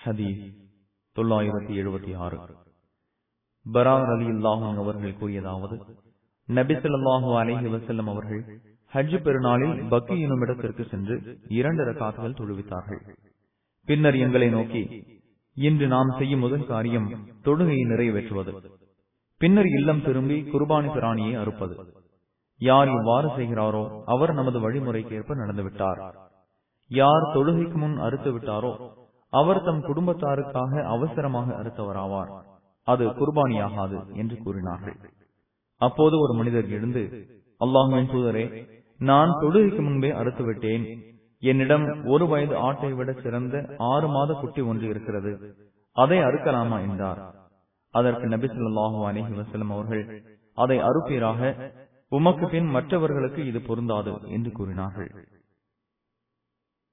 ஹதீஸ் தொள்ளாயிரத்தி எழுபத்தி ஆறு பரார் அலி அல்லாஹும் அவர்கள் கூறியதாவது நபிசல்லாஹு அலேஹி வசல்லம் அவர்கள் ஹஜ் பெருநாளில் பக்கி எனும் இடத்திற்கு சென்று இரண்டு ரகாத்துகள் தொழுவித்தார்கள் பின்னர் எங்களை நோக்கி இன்று நாம் செய்யும் முதல் காரியம் தொழுகையை நிறைவேற்றுவது பின்னர் இல்லம் திரும்பி குர்பானி பிராணியை அறுப்பது யார் இவ்வாறு செய்கிறாரோ அவர் நமது வழிமுறைக்கேற்ப நடந்துவிட்டார் யார் தொழுகைக்கு முன் அறுத்து விட்டாரோ அவர் தம் குடும்பத்தாருக்காக அவசரமாக அறுத்தவராவார் அது குர்பானியாகாது என்று கூறினார்கள் அப்போது ஒரு மனிதர் எழுந்து அல்லாஹுவின் தூதரே நான் தொழுகைக்கு முன்பே அறுத்து விட்டேன் என்னிடம் ஒரு வயது ஆட்டை விட சிறந்த ஆறு மாத குட்டி ஒன்று இருக்கிறது அதை அறுக்கலாமா என்றார் அதற்கு நபி சொல்லாஹு அலஹி வசலம் அவர்கள் அதை அறுப்பீராக உமக்கு பின் மற்றவர்களுக்கு இது பொருந்தாது என்று கூறினார்கள்